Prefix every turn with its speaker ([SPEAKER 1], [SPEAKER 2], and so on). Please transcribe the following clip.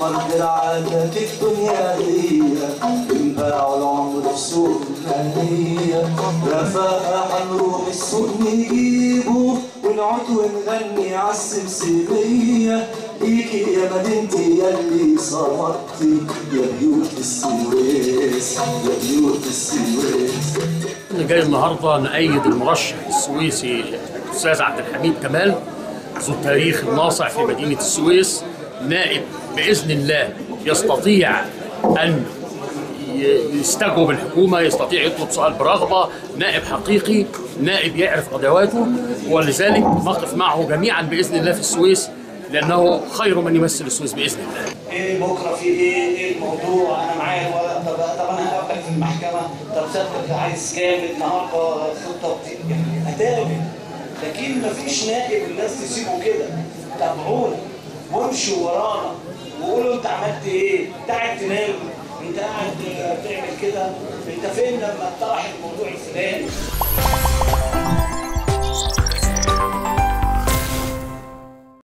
[SPEAKER 1] أرض العادات الدنيائية انباع العمر في سوق المالية رفاقة هنروح السوق نجيبه ونقعد ونغني عالسمسمية ليكي يا مدينتي ياللي صمتي يا بيوت السويس يا بيوت السويس
[SPEAKER 2] انا جاي النهارده نأيد المرشح السويسي الاستاذ عبد الحميد كمال ذو التاريخ الناصع في مدينه السويس نائب باذن الله يستطيع ان ي- يستجوب الحكومه يستطيع يطلب سؤال برغبه نائب حقيقي نائب يعرف ادواته ولذلك نقف معه جميعا باذن الله في السويس لانه خير من يمثل السويس باذن الله
[SPEAKER 3] ايه بكره في ايه ايه الموضوع انا معايا الورق طب طب انا هقابلك في المحكمه طب سيادتك عايز كام النهارده خطه بت- يعني هتقابل لكن مفيش نائب الناس تسيبه كده تابعونا وامشوا ورانا وقولوا انت عملت ايه؟ انت قاعد تنام انت قاعد تعمل كده انت فين لما اطرح الموضوع الفلاني؟